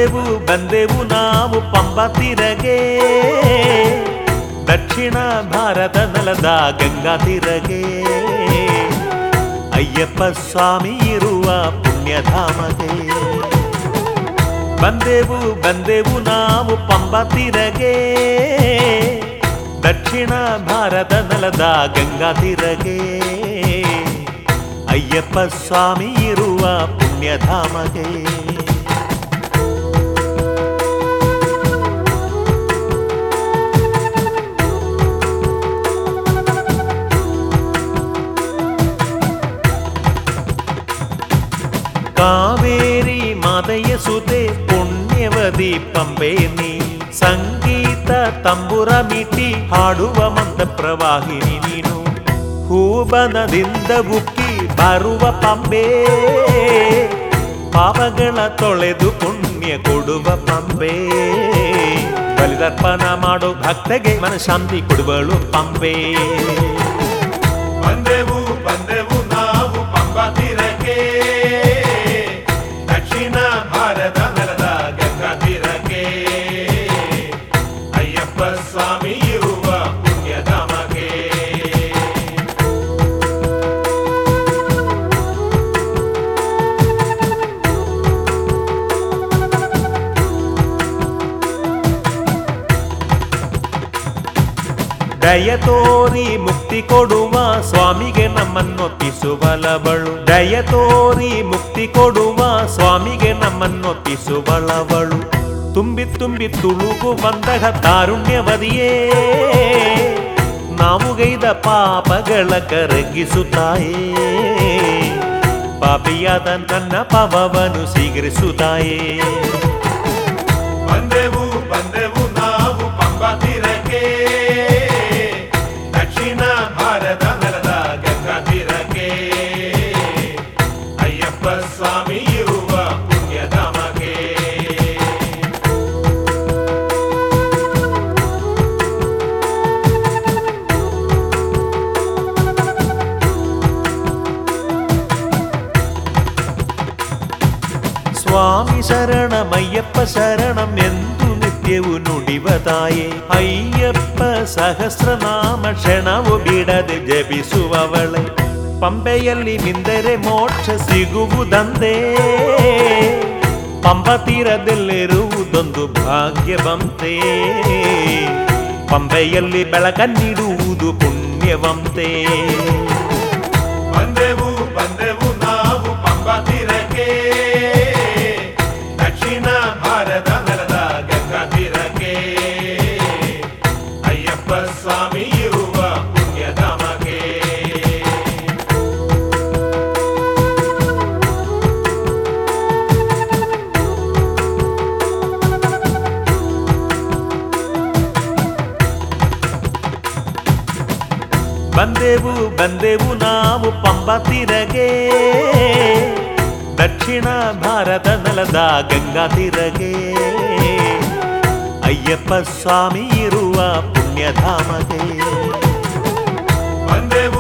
ಬಂದೆವು ಬಂದೆವು ನಾವು ಪಂಬ ತಿರಗೆ ದಕ್ಷಿಣ ಭಾರತ ನೆಲದ ಗಂಗಾ ತಿರಗೆ ಅಯ್ಯಪ್ಪ ಸ್ವಾಮಿ ಇರುವ ಪುಣ್ಯಧಾಮಗೆ ಬಂದೆವು ಬಂದೆವು ನಾವು ಪಂಬ ತಿರಗೆ ದಕ್ಷಿಣ ಭಾರತ ನೆಲದ ಗಂಗಾ ತಿರಗೆ ಅಯ್ಯಪ್ಪ ಸ್ವಾಮಿ ಇರುವ ಪುಣ್ಯಧಾಮಗೆ ಕಾವೇರಿ ಮಾತೆಯ ಸುತೆ ಪುಣ್ಯವದಿ ಪಂಬೆ ನೀ ಸಂಗೀತ ತಂಬುರ ಮಿಟಿ ಹಾಡುವ ಮಂದ ಪ್ರವಾಹಿನಿ ನೀನು ಹೂಬನದಿಂದ ಬುಕ್ಕಿ ಬರುವ ಪಂಬೆ ಪಾಪಗಳ ತೊಳೆದು ಪುಣ್ಯ ಕೊಡುವ ಪಂಬೆ ಬಲಿದರ್ಪಣ ಮಾಡೋ ಭಕ್ತಗೆ ಮನಶಾಂತಿ ಕೊಡುವಳು ಪಂಬೆ ಬಂದೆವು ಬಂದೆವು ನಾವು ಪಂಬ ತೀರಕ್ಕೆ ದಕ್ಷಿಣ ಭಾರತ ನೆಲದ ಗಂಗಾ ತೀರಕ್ಕೆ ಅಯ್ಯಪ್ಪ ಸ್ವಾಮಿ ಇರುವ ಪುಣ್ಯಧಾಮಗೆ ದಯ ತೋರಿ ಮುಕ್ತಿ ಕೊಡುವ ಸ್ವಾಮಿಗೆ ನಮ್ಮನ್ನೊಪ್ಪಿಸುವಳವಳು ದಯ ತೋರಿ ಮುಕ್ತಿ ಕೊಡುವ ಸ್ವಾಮಿಗೆ ನಮ್ಮನ್ನೊಪ್ಪಿಸುವಳವಳು ತುಂಬಿ ತುಂಬಿ ತುಳುಗು ಬಂದಗ ತಾರುಣ್ಯವದಿಯೇ ನಾವು ಗೈದ ಪಾಪಗಳ ಕರಗಿಸುತ್ತಾಯೇ ಪಾಪಿಯಾದ ನನ್ನ ಪಾಪವನ್ನು ಸ್ವೀಕರಿಸುತ್ತಾಯೇ ಬಂದೆವು ಬಂದೆವು ನಾವು ಪಂಬ ತೀರಕ್ಕೆ ದಕ್ಷಿಣ ಭಾರತ ನೆಲದ ಗಂಗಾ ತೀರಕ್ಕೆ ಅಯ್ಯಪ್ಪ ಸ್ವಾಮಿ ಇರುವ ಪುಣ್ಯಧಾಮಗೆ ಸ್ವಾಮಿ ಶರಣಮಯ್ಯಪ್ಪ ಶರಣಂ ಎಂದು ನಿತ್ಯವು ನುಡಿವ ತಾಯೇ ಅಯ್ಯಪ್ಪ ಸಹಸ್ರನಾಮ ಕ್ಷಣವು ಬಿಡದೆ ಜಪಿಸುವವಳೆ ಪಂಬೆಯಲ್ಲಿ ಮಿಂದರೆ ಮೋಕ್ಷ ಸಿಗುವುದಂದೇ ಪಂಬ ತೀರದಲ್ಲಿರುವುದೊಂದು ಭಾಗ್ಯವಂತೆ ಪಂಬೆಯಲ್ಲಿ ಬೆಳಕನ್ನಿಡುವುದು ಪುಣ್ಯವಂತೆ ಬಂದೆವು ಬಂದೆವು ನಾವು ಪಂಬ ತೀರಕ್ಕೆ ದಕ್ಷಿಣ ಭಾರತ ನೆಲದ ಗಂಗಾ ತೀರಕ್ಕೆ ಅಯ್ಯಪ್ಪ ಸ್ವಾಮಿ ಇರುವ ಪುಣ್ಯಧಾಮಗೆ ಬಂದೆವು ಬಂದೆವು ನಾವು ಪಂಬ ತಿರಗೆ ದಕ್ಷಿಣ ಭಾರತ ನೆಲದ ಗಂಗಾ ತಿರಗೆ ಅಯ್ಯಪ್ಪ ಸ್ವಾಮಿ ಇರುವ ಪುಣ್ಯಧಾಮಗೆ ಬಂದೆವು